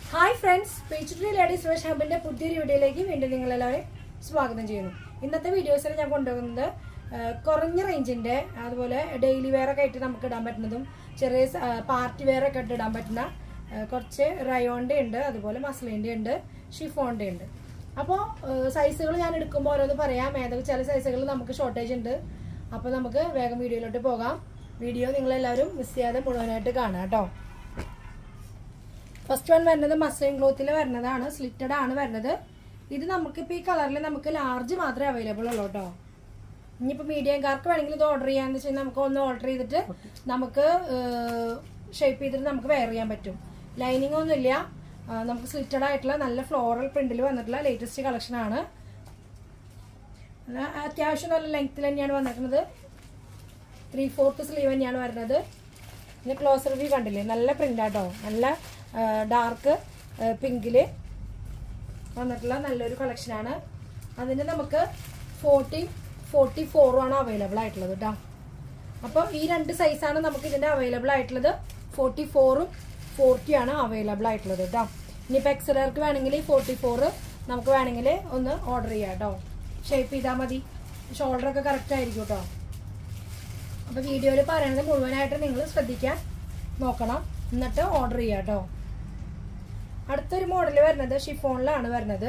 hi friends peachtree ladies വേഷ് ഹബിന്റെ പുതിയൊരു വീഡിയോയിലേക്ക് വീണ്ടും നിങ്ങളെല്ലാവരെയും സ്വാഗതം ചെയ്യുന്നു ഇന്നത്തെ വീഡിയോസിൽ ഞാൻ കൊണ്ടുപോകുന്നത് ആ, കുറഞ്ഞ റേഞ്ചിന്റെ അതുപോലെ ഡെയിലി വെയർ ഒക്കെ ആയിട്ട് നമുക്ക് ഇടാൻ പറ്റുന്നതും ചെറിയ പാർട്ടി വെയർ ഒക്കെ ആയിട്ട് ഇടാൻ പറ്റുന്ന ആ, കുറച്ച് റയോണിന്റെ ഉണ്ട് അതുപോലെ മസ്ലിന്റെ ഉണ്ട് ഷിഫോണിന്റെ ഉണ്ട് അപ്പോൾ സൈസുകൾ ഞാൻ എടുക്കുമ്പോൾ ഓരോന്ന് പറയാം ഏതൊക്കെ ചില സൈസുകൾ നമുക്ക് ഷോർട്ടേജ് ഉണ്ട് അപ്പോൾ നമുക്ക് വേഗം വീഡിയോയിലോട്ട് പോകാം വീഡിയോ നിങ്ങളെല്ലാവരും മിസ് ചെയ്യാതെ മുഴുവനായിട്ട് കാണാം കേട്ടോ ഫസ്റ്റ് വൺ വരുന്നത് മസ്ലിൻ ക്ലോത്തിൽ വരുന്നതാണ് സ്ലിറ്റഡ് ആണ് വരുന്നത് ഇത് നമുക്ക് ഇപ്പോൾ ഈ കളറിൽ നമുക്ക് ലാർജ് മാത്രമേ അവൈലബിൾ ഉള്ളൂ കേട്ടോ ഇനിയിപ്പോൾ മീഡിയംകാർക്ക് വേണമെങ്കിൽ ഇത് ഓർഡർ ചെയ്യാന്ന് വെച്ചാൽ നമുക്ക് ഒന്ന് ഓർഡർ ചെയ്തിട്ട് നമുക്ക് ഷേപ്പ് ചെയ്തിട്ട് നമുക്ക് വെയർ ചെയ്യാൻ പറ്റും ലൈനിങ് ഒന്നുമില്ല ആ, നമുക്ക് സ്ലിറ്റഡ് ആയിട്ടുള്ള നല്ല ഫ്ലോറൽ പ്രിന്റിൽ വന്നിട്ടുള്ള ലേറ്റസ്റ്റ് കളക്ഷൻ ആണ് നല്ല അത്യാവശ്യം നല്ല ലെങ്ത്തിൽ തന്നെയാണ് വന്നിരിക്കുന്നത് ത്രീ ഫോർത്ത് സ്ലീവ് തന്നെയാണ് വരുന്നത് പിന്നെ ക്ലോസർ വ്യൂ കണ്ടില്ലേ നല്ല പ്രിന്റ് ആട്ടോ നല്ല ഡാർക്ക് പിങ്കില് വന്നിട്ടുള്ള നല്ലൊരു കളക്ഷനാണ് അതിന് നമുക്ക് ഫോർട്ടി ഫോർട്ടി ഫോറും ആണ് അവൈലബിൾ ആയിട്ടുള്ളത് കേട്ടോ അപ്പോൾ ഈ രണ്ട് സൈസാണ് നമുക്ക് ഇതിൻ്റെ അവൈലബിൾ ആയിട്ടുള്ളത് ഫോർട്ടി ഫോറും ഫോർട്ടിയാണ് അവൈലബിൾ ആയിട്ടുള്ളത് കേട്ടോ ഇനിയിപ്പോൾ എക്സലർക്ക് വേണമെങ്കിൽ ഫോർട്ടി ഫോറ് നമുക്ക് വേണമെങ്കിൽ ഒന്ന് ഓർഡർ ചെയ്യാം കേട്ടോ ഷേപ്പ് ചെയ്താൽ മതി ഷോൾഡറൊക്കെ കറക്റ്റ് ആയിരിക്കും കേട്ടോ അപ്പോൾ വീഡിയോയിൽ പറയണത് മുഴുവനായിട്ട് നിങ്ങൾ ശ്രദ്ധിക്കാൻ നോക്കണം എന്നിട്ട് ഓർഡർ ചെയ്യാം കേട്ടോ അടുത്തൊരു മോഡൽ വരുന്നത് ഷിഫോണിലാണ് വരുന്നത്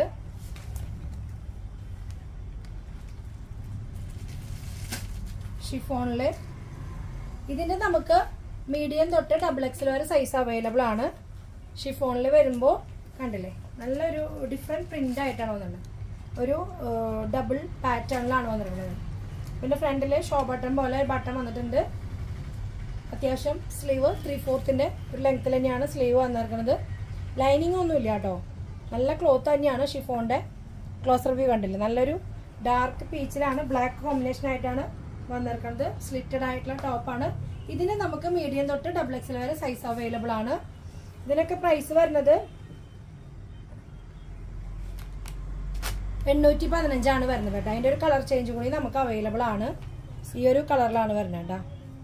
ഷിഫോണിൽ ഇതിൻ്റെ നമുക്ക് മീഡിയം തൊട്ട് ഡബിൾ എക്സൽ വരെ സൈസ് അവൈലബിൾ ആണ് ഷിഫോണിൽ വരുമ്പോൾ കണ്ടില്ലേ നല്ലൊരു ഡിഫറെൻറ്റ് പ്രിൻ്റ് ആയിട്ടാണ് വന്നിട്ടുള്ളത് ഒരു ഡബിൾ പാറ്റേണിലാണ് വന്നിട്ടുള്ളത് പിന്നെ ഫ്രണ്ടിൽ ഷോ ബട്ടൺ പോലെ ബട്ടൺ വന്നിട്ടുണ്ട് അത്യാവശ്യം സ്ലീവ് ത്രീ ഫോർത്തിൻ്റെ ഒരു ലെങ്ത്തിൽ തന്നെയാണ് സ്ലീവ് വന്നിരിക്കുന്നത് ലൈനിങ് ഒന്നുമില്ല കേട്ടോ നല്ല ക്ലോത്ത് തന്നെയാണ് ഷിഫോണിൻ്റെ ക്ലോസർ വ്യൂ കണ്ടില്ലേ നല്ലൊരു ഡാർക്ക് പീച്ചിലാണ് ബ്ലാക്ക് കോമ്പിനേഷൻ ആയിട്ടാണ് വന്നിരിക്കുന്നത് സ്ലിറ്റഡ് ആയിട്ടുള്ള ടോപ്പാണ് ഇതിന് നമുക്ക് മീഡിയം തൊട്ട് ഡബിൾ എക്സൽ വരെ സൈസ് അവൈലബിൾ ആണ് ഇതിനൊക്കെ പ്രൈസ് വരുന്നത് എണ്ണൂറ്റി പതിനഞ്ചാണ് വരുന്നത് കേട്ടോ അതിൻ്റെ ഒരു കളർ ചേഞ്ച് കൂടി നമുക്ക് അവൈലബിൾ ആണ് ഈ ഒരു കളറിലാണ് വരുന്നത് കേട്ടോ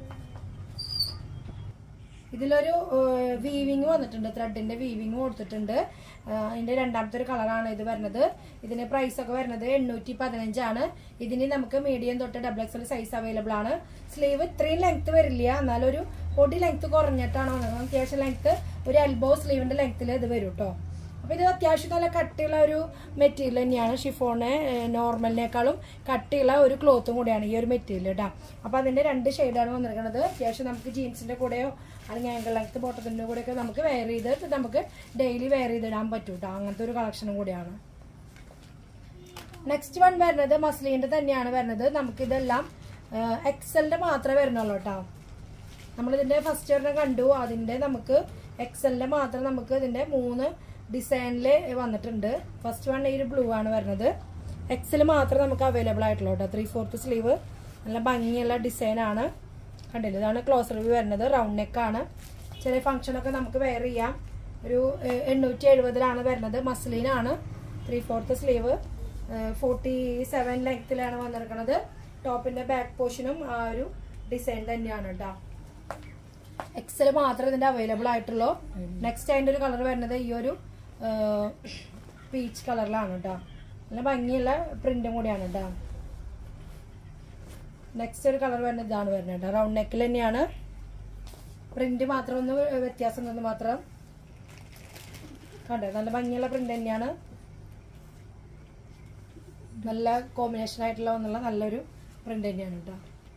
ഇതിലൊരു വീവിങ് വന്നിട്ടുണ്ട് ത്രെഡിന്റെ വീവിങ് കൊടുത്തിട്ടുണ്ട് ആ, അതിന്റെ രണ്ടാമത്തെ ഒരു കളറാണ് ഇത് വരുന്നത് ഇതിന് പ്രൈസ് ഒക്കെ വരുന്നത് എണ്ണൂറ്റി പതിനഞ്ചാണ് ഇതിന് നമുക്ക് മീഡിയം തൊട്ട് ഡബിൾ എക്സൽ സൈസ് അവൈലബിൾ ആണ് സ്ലീവ് ഇത്രയും ലെങ്ത് വരില്ല എന്നാലൊരു പൊടി ലെങ്ത് കുറഞ്ഞിട്ടാണ് വന്നത് അത്യാവശ്യം ലെങ്ത് ഒരു എൽബോ സ്ലീവിന്റെ ലെങ്ത്തിൽ ഇത് വരും കേട്ടോ അപ്പോൾ ഇത് അത്യാവശ്യം നല്ല കട്ടിയുള്ള ഒരു മെറ്റീരിയൽ തന്നെയാണ് ഷിഫോണ് നോർമലിനേക്കാളും കട്ടിയുള്ള ഒരു ക്ലോത്തും കൂടിയാണ് ഈ ഒരു മെറ്റീരിയൽ കേട്ടോ അപ്പോൾ അതിൻ്റെ രണ്ട് ഷെയ്ഡാണ് വന്നിരിക്കുന്നത് അത്യാവശ്യം നമുക്ക് ജീൻസിൻ്റെ കൂടെയോ അല്ലെങ്കിൽ ആങ്കിൾ ലെങ്ത് ബോട്ടത്തിൻ്റെ കൂടെയൊക്കെ നമുക്ക് വെയർ ചെയ്ത് നമുക്ക് ഡെയിലി വെയർ ചെയ്തിടാൻ പറ്റും കേട്ടോ അങ്ങനത്തെ ഒരു കളക്ഷനും കൂടിയാണ് നെക്സ്റ്റ് വൺ വരുന്നത് മസ്ലിൻ്റെ തന്നെയാണ് വരുന്നത് നമുക്കിതെല്ലാം എക്സലിൻ്റെ മാത്രമേ വരുന്നുള്ളൂ കേട്ടോ നമ്മളിതിൻ്റെ ഫസ്റ്റ് ഒരെണ്ണം കണ്ടു അതിൻ്റെ നമുക്ക് എക്സലിൻ്റെ മാത്രം നമുക്ക് ഇതിൻ്റെ മൂന്ന് ഡിസൈനിൽ വന്നിട്ടുണ്ട് ഫസ്റ്റ് വൺ ഈ ഒരു ബ്ലൂ ആണ് വരുന്നത് എക്സൽ മാത്രം നമുക്ക് അവൈലബിൾ ആയിട്ടുള്ളൂ കേട്ടോ ത്രീ ഫോർത്ത് സ്ലീവ് നല്ല ഭംഗിയുള്ള ഡിസൈനാണ് കണ്ടില്ല ഇതാണ് ക്ലോസർ വ്യൂ വരുന്നത് റൗണ്ട് നെക്കാണ് ചെറിയ ഫംഗ്ഷനൊക്കെ നമുക്ക് വെയർ ചെയ്യാം ഒരു ഏഹ്, എണ്ണൂറ്റി എഴുപതിലാണ് വരുന്നത് മസ്ലിനാണ് three fourth sleeve forty seven ലെങ്ത്തിലാണ് വന്നിരിക്കുന്നത് ടോപ്പിന്റെ ബാക്ക് പോർഷനും ആ ഒരു ഡിസൈൻ തന്നെയാണ് കേട്ടോ എക്സൽ മാത്രമേ ഇതിന്റെ അവൈലബിൾ ആയിട്ടുള്ളൂ നെക്സ്റ്റ് അതിന്റെ ഒരു കളർ വരുന്നത് ഈ ഒരു പീച്ച് കളറിലാണ് കേട്ടോ നല്ല ഭംഗിയുള്ള പ്രിന്റും കൂടിയാണ് കേട്ടോ നെക്സ്റ്റ് ഒരു കളർ വരുന്നത് ഇതാണ് വരുന്നത് കേട്ടോ റൗണ്ട് നെക്കിൽ തന്നെയാണ് പ്രിന്റ് മാത്രം ഒന്ന് വ്യത്യാസം നിന്ന് മാത്രം കണ്ടോ നല്ല ഭംഗിയുള്ള പ്രിന്റ് തന്നെയാണ് നല്ല കോമ്പിനേഷൻ ആയിട്ടുള്ള ഒന്നുള്ള നല്ലൊരു പ്രിന്റ് തന്നെയാണ് കേട്ടോ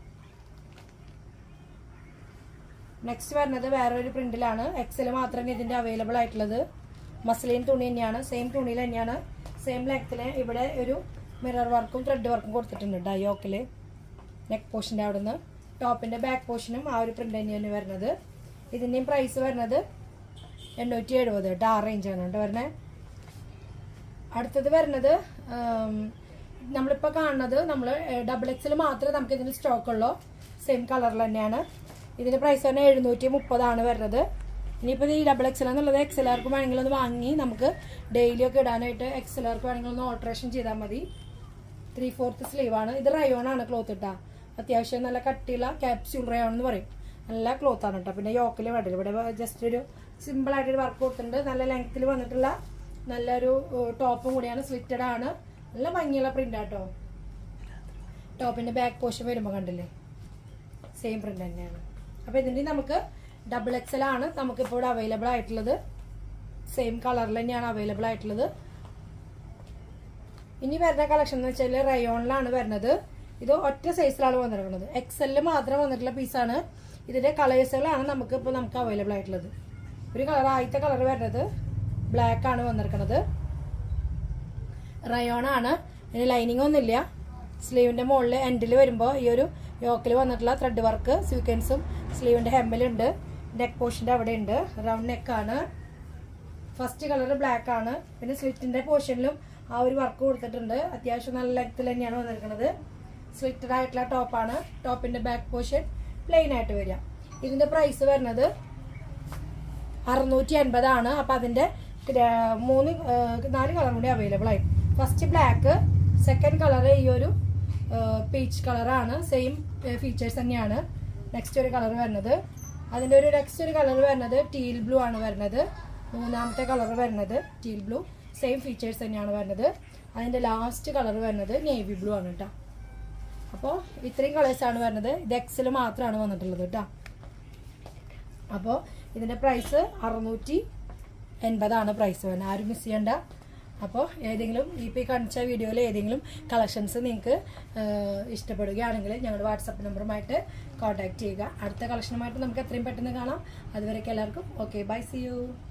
നെക്സ്റ്റ് വരുന്നത് വേറൊരു പ്രിന്റിലാണ് എക്സൽ മാത്രമേ ഇതിന്റെ അവൈലബിൾ ആയിട്ടുള്ളത് മസ്ലിൻ തുണി തന്നെയാണ് സെയിം തുണിയിൽ തന്നെയാണ് സെയിം ലെങ്ത്തിന് ഇവിടെ ഒരു മിറർ വർക്കും ത്രെഡ് വർക്കും കൊടുത്തിട്ടുണ്ട് ഡയോക്കില് നെക്ക് പോർഷൻ്റെ അവിടെ നിന്ന് ടോപ്പിന്റെ ബാക്ക് പോർഷനും ആ ഒരു പ്രിന്റ് തന്നെയാണ് വരുന്നത് ഇതിന്റെയും പ്രൈസ് വരുന്നത് എണ്ണൂറ്റി എഴുപത് കേട്ടോ ആ റേഞ്ചാണ് കേട്ടോ വരുന്നത് അടുത്തത് വരുന്നത് നമ്മളിപ്പോൾ കാണുന്നത് നമ്മൾ ഡബിൾ എക്സിൽ മാത്രമേ നമുക്ക് ഇതിന് സ്റ്റോക്ക് ഉള്ളൂ സെയിം കളറിൽ തന്നെയാണ് ഇതിന്റെ പ്രൈസ് തന്നെ എഴുന്നൂറ്റി മുപ്പതാണ് വരുന്നത് ഇനിയിപ്പോൾ ഈ ഡബിൾ എക്സൽ എന്നുള്ളത് എക്സൽ ആർക്ക് വേണമെങ്കിൽ ഒന്ന് വാങ്ങി നമുക്ക് ഡെയിലി ഒക്കെ ഇടാനായിട്ട് എക്സൽ ആർക്ക് വേണമെങ്കിൽ ഒന്ന് ഓൾട്രേഷൻ ചെയ്താൽ മതി ത്രീ ഫോർത്ത് സ്ലീവ് ആണ് ഇത് റയോൺ ആണ് ക്ലോത്ത് ഇട്ടാ അത്യാവശ്യം നല്ല കട്ടിയുള്ള ക്യാപ്സ്യൂൾ റയോൺ എന്ന് പറയും നല്ല ക്ലോത്ത് ആണ് കേട്ടോ പിന്നെ യോക്കിൽ വേണ്ടില്ല ഇവിടെ ജസ്റ്റ് ഒരു സിമ്പിളായിട്ടൊരു വർക്ക് കൊടുത്തിട്ടുണ്ട് നല്ല ലെങ്ത്തിൽ വന്നിട്ടുള്ള നല്ലൊരു ടോപ്പും കൂടിയാണ് സ്ലിറ്റഡ് ആണ് നല്ല ഭംഗിയുള്ള പ്രിന്റ് ആട്ടോ ടോപ്പിന്റെ ബാക്ക് പോർഷൻ വരുമ്പോൾ കണ്ടില്ലേ സെയിം പ്രിന്റ് തന്നെയാണ് അപ്പോൾ ഇതിൻ്റെ നമുക്ക് ഡബിൾ എക്സൽ ആണ് നമുക്കിപ്പോൾ ഇവിടെ അവൈലബിൾ ആയിട്ടുള്ളത് സെയിം കളറിൽ തന്നെയാണ് അവൈലബിൾ ആയിട്ടുള്ളത് ഇനി വരുന്ന കളക്ഷൻ എന്ന് വെച്ചാൽ റയോണിലാണ് വരുന്നത് ഇത് ഒറ്റ സൈസിലാണ് വന്നിരിക്കുന്നത് എക്സലിൽ മാത്രം വന്നിട്ടുള്ള പീസാണ് ഇതിന്റെ കളേഴ്സുകളാണ് നമുക്ക് ഇപ്പോൾ നമുക്ക് അവൈലബിൾ ആയിട്ടുള്ളത് ഒരു കളർ ആദ്യത്തെ കളർ വരുന്നത് ബ്ലാക്ക് ആണ് വന്നിരിക്കുന്നത് റയോൺ ആണ് ഇതിന് ലൈനിങ് ഒന്നുമില്ല സ്ലീവിന്റെ മുകളിൽ എൻഡിൽ വരുമ്പോൾ ഈ ഒരു യോക്കിൽ വന്നിട്ടുള്ള ത്രെഡ് വർക്ക് സ്വീക്വൻസും സ്ലീവിന്റെ ഹെമ്മിലുണ്ട് നെക്ക് പോർഷന്റെ അവിടെ ഉണ്ട് റൗണ്ട് നെക്കാണ് ഫസ്റ്റ് കളർ ബ്ലാക്ക് ആണ് പിന്നെ സ്ലിറ്റിന്റെ പോർഷനിലും ആ ഒരു വർക്ക് കൊടുത്തിട്ടുണ്ട് അത്യാവശ്യം നല്ല ലെങ്ത്തിൽ തന്നെയാണ് വന്നിരിക്കുന്നത് സ്ലിറ്റഡ് ആയിട്ടുള്ള ടോപ്പാണ് ടോപ്പിന്റെ ബാക്ക് പോർഷൻ പ്ലെയിൻ ആയിട്ട് വരിക ഇതിന്റെ പ്രൈസ് വരുന്നത് അറുന്നൂറ്റി അൻപതാണ് അപ്പൊ അതിന്റെ gra- മൂന്ന് ആ, നാല് കളർ കൂടി അവൈലബിൾ ആയി ഫസ്റ്റ് ബ്ലാക്ക് സെക്കൻഡ് കളർ ഈ ഒരു പീച്ച് കളറാണ് സെയിം ഫീച്ചേഴ്സ് തന്നെയാണ് നെക്സ്റ്റ് ഒരു കളർ വരുന്നത് അതിന്റെ ഒരു നെക്സ്റ്റ് ഒരു കളർ വരുന്നത് ടീൽ ബ്ലൂ ആണ് വരുന്നത് മൂന്നാമത്തെ കളർ വരുന്നത് ടീൽ ബ്ലൂ സെയിം ഫീച്ചേഴ്സ് തന്നെയാണ് വരുന്നത് അതിന്റെ ലാസ്റ്റ് കളർ വരുന്നത് നേവി ബ്ലൂ ആണ് കേട്ടോ അപ്പോൾ ഇത്രയും കളേഴ്സാണ് വരുന്നത് ഇത് എക്സൽ മാത്രമാണ് വന്നിട്ടുള്ളത് കേട്ടോ അപ്പോൾ ഇതിൻ്റെ പ്രൈസ് അറുന്നൂറ്റി എൺപതാണ് പ്രൈസ് വരുന്നത് ആരും മിസ് ചെയ്യണ്ട അപ്പോൾ ഏതെങ്കിലും ഇപ്പോൾ ഈ കാണിച്ച വീഡിയോയിൽ ഏതെങ്കിലും കളക്ഷൻസ് നിങ്ങൾക്ക് ഇഷ്ടപ്പെടുകയാണെങ്കിൽ ഞങ്ങളുടെ വാട്സപ്പ് നമ്പറുമായിട്ട് കോൺടാക്ട് ചെയ്യുക അടുത്ത കളക്ഷനുമായിട്ട് നമുക്ക് എത്രയും പെട്ടെന്ന് കാണാം അതുവരെയൊക്കെ എല്ലാവർക്കും ഓക്കെ ബൈ സി യു